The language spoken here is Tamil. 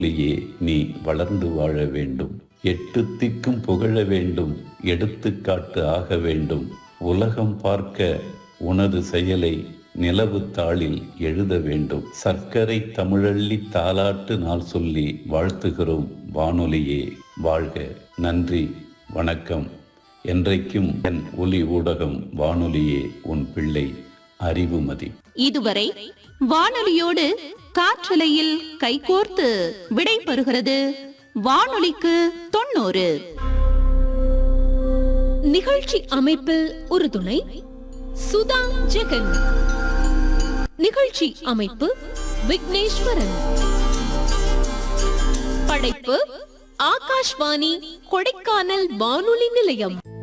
ஒளியே நீ வளர்ந்து வாழ வேண்டும் எட்டு திக்கும் புகழ வேண்டும் எடுத்துக்காட்டு ஆக வேண்டும் உலகம் பார்க்க உனது செயலை நிலவு தாளில் எழுத வேண்டும் சர்க்கரை தமிழள்ளி தாலாட்டு நாள் சொல்லி வாழ்த்துகிறோம் வானொலியே வாழ்க நன்றி வணக்கம் என்றைக்கும் என் ஒலி ஊடகம் வானொலியே உன் பிள்ளை அறிவுமதி இதுவரை வானொலியோடு காற்றலையில் கைகோர்த்து விடை பெறுகிறது வானொலிக்கு தொண்ணூறு நிகழ்ச்சி அமைப்பில் உறுதுணை சுதா ஜெகன் நிகழ்ச்சி அமைப்பு விக்னேஸ்வரன் படைப்பு ஆகாஷ்வாணி கொடைக்கானல் வானொலி நிலையம்